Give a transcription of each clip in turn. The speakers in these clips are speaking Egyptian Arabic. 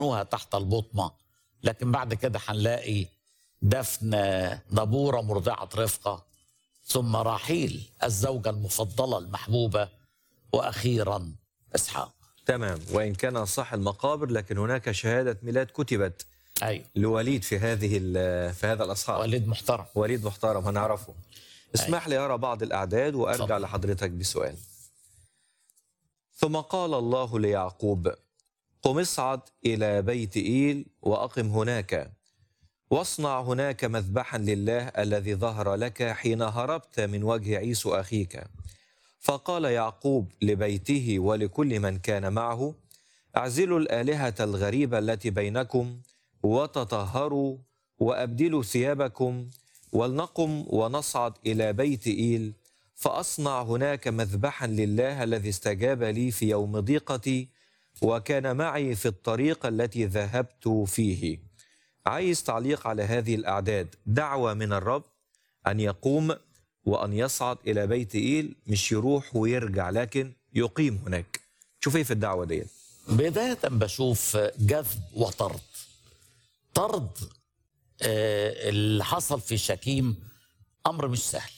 دفنوها تحت البطمة لكن بعد كده هنلاقي دفن دبورة مرضعة رفقة ثم راحيل الزوجة المفضلة المحبوبة وأخيرا إسحاق تمام وإن كان صح المقابر لكن هناك شهادة ميلاد كتبت أي لوليد في هذه ال- في هذا الأصحاب وليد محترم وليد محترم هنعرفه اسمح لي أرى بعض الأعداد وأرجع اتفضل. لحضرتك بسؤال ثم قال الله ليعقوب قم اصعد إلى بيت إيل وأقم هناك واصنع هناك مذبحا لله الذي ظهر لك حين هربت من وجه عيسو أخيك فقال يعقوب لبيته ولكل من كان معه اعزلوا الآلهة الغريبة التي بينكم وتطهروا وأبدلوا ثيابكم ولنقم ونصعد إلى بيت إيل فأصنع هناك مذبحا لله الذي استجاب لي في يوم ضيقتي وكان معي في الطريق التي ذهبت فيه عايز تعليق على هذه الأعداد دعوة من الرب أن يقوم وأن يصعد إلى بيت إيل مش يروح ويرجع لكن يقيم هناك شوف ايه في الدعوة دي بداية بشوف جذب وطرد طرد آه، اللي حصل في شكيم أمر مش سهل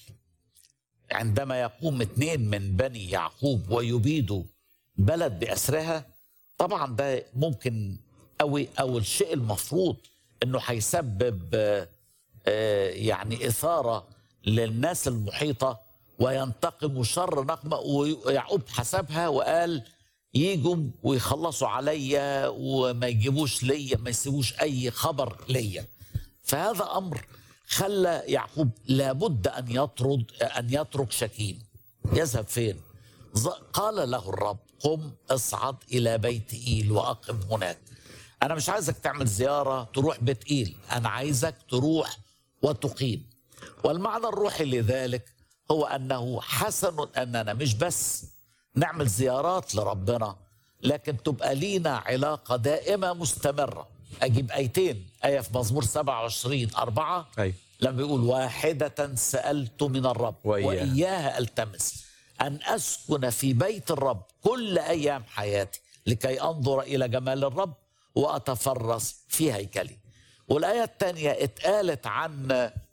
عندما يقوم اثنين من بني يعقوب ويبيدوا بلد بأسرها طبعا ده ممكن أو أو الشيء المفروض انه هيسبب آه، آه، يعني اثاره للناس المحيطه وينتقم شر نقمه ويعقوب حسبها وقال يجوا ويخلصوا عليا وما يجيبوش ليا ما يسيبوش اي خبر ليا فهذا امر خلى يعقوب لابد ان يطرد ان يترك شكيم يذهب فين ز- قال له الرب قم اصعد الى بيت ايل واقم هناك انا مش عايزك تعمل زياره تروح بيت ايل انا عايزك تروح وتقيم والمعنى الروحي لذلك هو انه حسن اننا مش بس نعمل زيارات لربنا لكن تبقى لينا علاقه دائمه مستمره اجيب ايتين ايه في مزمور 27 4 أي لما بيقول واحدة سألت من الرب وإياها. وإياها ألتمس أن أسكن في بيت الرب كل أيام حياتي لكي أنظر إلى جمال الرب وأتفرس في هيكلي والآية الثانية اتقالت عن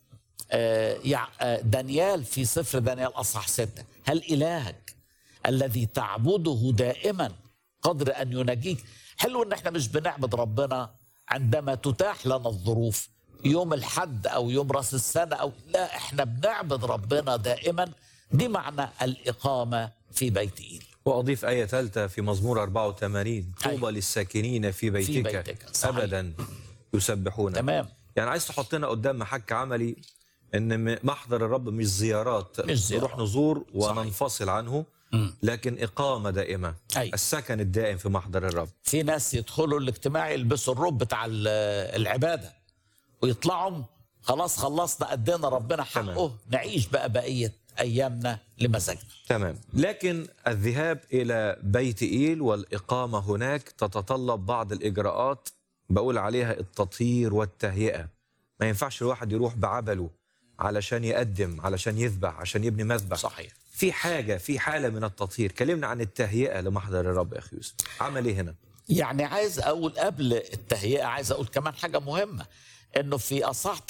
آه، يع- آه، دانيال في سفر دانيال أصحاح ستة هل إلهك الذي تعبده دائما قدر أن ينجيك حلو أن احنا مش بنعبد ربنا عندما تتاح لنا الظروف يوم الحد أو يوم رأس السنة أو لا احنا بنعبد ربنا دائما دي معنى الإقامة في بيت إيل وأضيف آية ثالثة في مزمور 84 طوبى أيوة. للساكنين في بيتك, بيتك، صحيح. أبدا يسبحون تمام يعني عايز تحطنا قدام محك عملي ان م- محضر الرب مش زيارات مش زيارات. نروح نزور صحيح. وننفصل عنه مم. لكن إقامة دائمة أي. السكن الدائم في محضر الرب في ناس يدخلوا الاجتماع يلبسوا الروب بتاع ال- العبادة ويطلعوا خلاص خلصنا أدينا ربنا تمام. حقه نعيش بقى بقية أيامنا لمزاجنا تمام لكن الذهاب إلى بيت إيل والإقامة هناك تتطلب بعض الإجراءات بقول عليها التطهير والتهيئة ما ينفعش الواحد يروح بعبله علشان يقدم علشان يذبح عشان يبني مذبح صحيح في حاجة في حالة من التطهير كلمنا عن التهيئة لمحضر الرب يا أخي يوسف عمل إيه هنا يعني عايز اقول قبل التهيئه عايز اقول كمان حاجه مهمه انه في اصحاح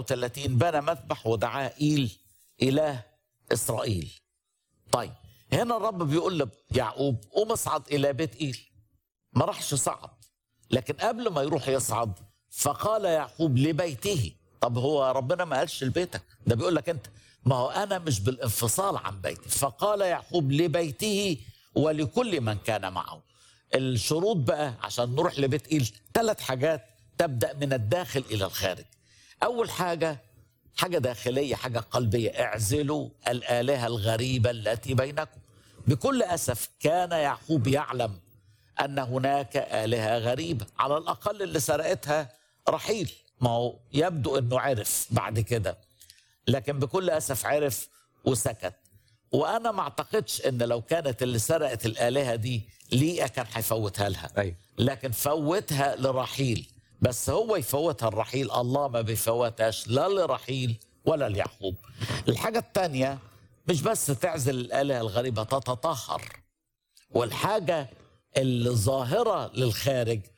33 بنى مذبح ودعاه ايل اله اسرائيل. طيب هنا الرب بيقول ليعقوب قوم اصعد الى بيت ايل. ما راحش صعد لكن قبل ما يروح يصعد فقال يعقوب لبيته طب هو ربنا ما قالش لبيتك ده بيقول لك انت ما هو انا مش بالانفصال عن بيتي فقال يعقوب لبيته ولكل من كان معه الشروط بقى عشان نروح لبيت ايل ثلاث حاجات تبدا من الداخل الى الخارج اول حاجه حاجه داخليه حاجه قلبيه اعزلوا الالهه الغريبه التي بينكم بكل اسف كان يعقوب يعلم ان هناك الهه غريبه على الاقل اللي سرقتها رحيل ما هو يبدو انه عرف بعد كده لكن بكل اسف عرف وسكت وانا ما اعتقدش ان لو كانت اللي سرقت الالهه دي ليئه كان هيفوتها لها أيوة. لكن فوتها لرحيل بس هو يفوتها لرحيل الله ما بيفوتهاش لا لرحيل ولا ليعقوب الحاجه الثانيه مش بس تعزل الالهه الغريبه تتطهر والحاجه الظاهره للخارج